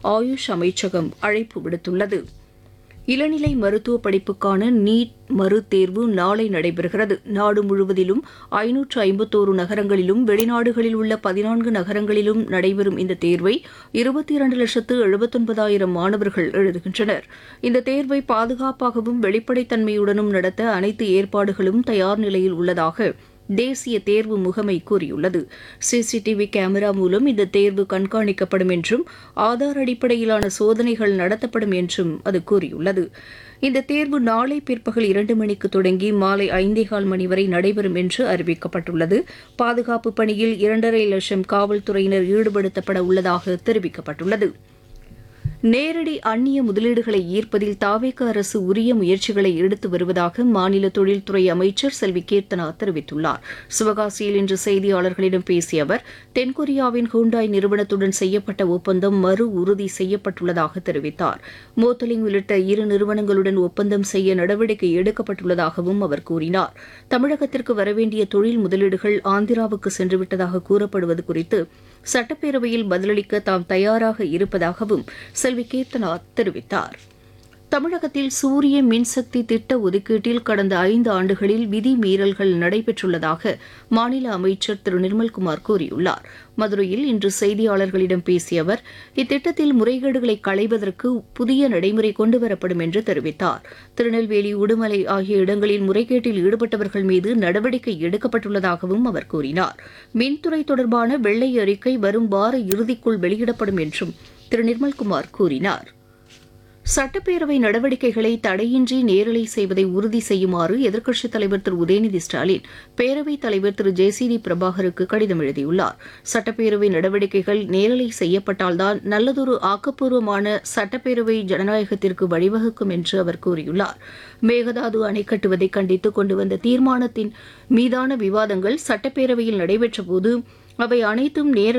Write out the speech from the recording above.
ஆயுஷ் அமைச்சகம் அழைப்பு விடுத்துள்ளது இளநிலை மருத்துவ படிப்புக்கான நீட் மறு தேர்வு நாளை நடைபெறுகிறது நாடு முழுவதிலும் ஐநூற்று ஐம்பத்தோரு நகரங்களிலும் வெளிநாடுகளில் உள்ள பதினான்கு நகரங்களிலும் நடைபெறும் இந்த தேர்வை இருபத்தி இரண்டு லட்சத்து எழுபத்தொன்பதாயிரம் மாணவர்கள் எழுதுகின்றனர் இந்த தேர்வை பாதுகாப்பாகவும் வெளிப்படைத்தன்மையுடனும் நடத்த அனைத்து ஏற்பாடுகளும் தயார் நிலையில் உள்ளதாக தேசிய தேர்வு முகமை கூறியுள்ளது சிசிடிவி கேமரா மூலம் இந்த தேர்வு கண்காணிக்கப்படும் என்றும் ஆதார் அடிப்படையிலான சோதனைகள் நடத்தப்படும் என்றும் அது கூறியுள்ளது இந்த தேர்வு நாளை பிற்பகல் இரண்டு மணிக்கு தொடங்கி மாலை ஐந்தேகால் மணி வரை நடைபெறும் என்று அறிவிக்கப்பட்டுள்ளது பாதுகாப்பு பணியில் இரண்டரை லட்சம் காவல்துறையினர் ஈடுபடுத்தப்பட உள்ளதாக தெரிவிக்கப்பட்டுள்ளது நேரடி அந்நிய முதலீடுகளை ஈர்ப்பதில் தாவேக அரசு உரிய முயற்சிகளை எடுத்து வருவதாக மாநில தொழில்துறை அமைச்சர் செல்வி கீர்த்தனா தெரிவித்துள்ளார் சிவகாசியில் இன்று செய்தியாளர்களிடம் பேசிய அவர் தென்கொரியாவின் ஹூண்டாய் நிறுவனத்துடன் செய்யப்பட்ட ஒப்பந்தம் மறு உறுதி செய்யப்பட்டுள்ளதாக தெரிவித்தார் மோத்தலிங் உள்ளிட்ட இரு நிறுவனங்களுடன் ஒப்பந்தம் செய்ய நடவடிக்கை எடுக்கப்பட்டுள்ளதாகவும் அவர் கூறினார் தமிழகத்திற்கு வரவேண்டிய தொழில் முதலீடுகள் ஆந்திராவுக்கு சென்றுவிட்டதாக கூறப்படுவது குறித்து சட்டப்பேரவையில் பதிலளிக்க தாம் தயாராக இருப்பதாகவும் செல்வி கீர்த்தனா தெரிவித்தார் தமிழகத்தில் சூரிய மின்சக்தி திட்ட ஒதுக்கீட்டில் கடந்த ஐந்து ஆண்டுகளில் விதி மீறல்கள் நடைபெற்றுள்ளதாக மாநில அமைச்சர் திரு நிர்மல்குமார் கூறியுள்ளார் மதுரையில் இன்று செய்தியாளர்களிடம் பேசிய அவர் இத்திட்டத்தில் முறைகேடுகளை களைவதற்கு புதிய நடைமுறை கொண்டுவரப்படும் என்று தெரிவித்தார் திருநெல்வேலி உடுமலை ஆகிய இடங்களில் முறைகேட்டில் ஈடுபட்டவர்கள் மீது நடவடிக்கை எடுக்கப்பட்டுள்ளதாகவும் அவர் கூறினார் மின்துறை தொடர்பான வெள்ளை அறிக்கை வரும் வார இறுதிக்குள் வெளியிடப்படும் என்றும் திரு நிர்மல்குமார் கூறினார் சட்டப்பேரவை நடவடிக்கைகளை தடையின்றி நேரலை செய்வதை உறுதி செய்யுமாறு எதிர்க்கட்சித் தலைவர் திரு உதயநிதி ஸ்டாலின் பேரவைத் தலைவர் திரு ஜே சி டி பிரபாகருக்கு கடிதம் எழுதியுள்ளார் சட்டப்பேரவை நடவடிக்கைகள் நேரலை செய்யப்பட்டால்தான் நல்லதொரு ஆக்கப்பூர்வமான சட்டப்பேரவை ஜனநாயகத்திற்கு வழிவகுக்கும் என்று அவர் கூறியுள்ளார் மேகதாது அணை கட்டுவதை கண்டித்து கொண்டு வந்த தீர்மானத்தின் மீதான விவாதங்கள் சட்டப்பேரவையில் நடைபெற்றபோது அவை அனைத்தும் நேரலை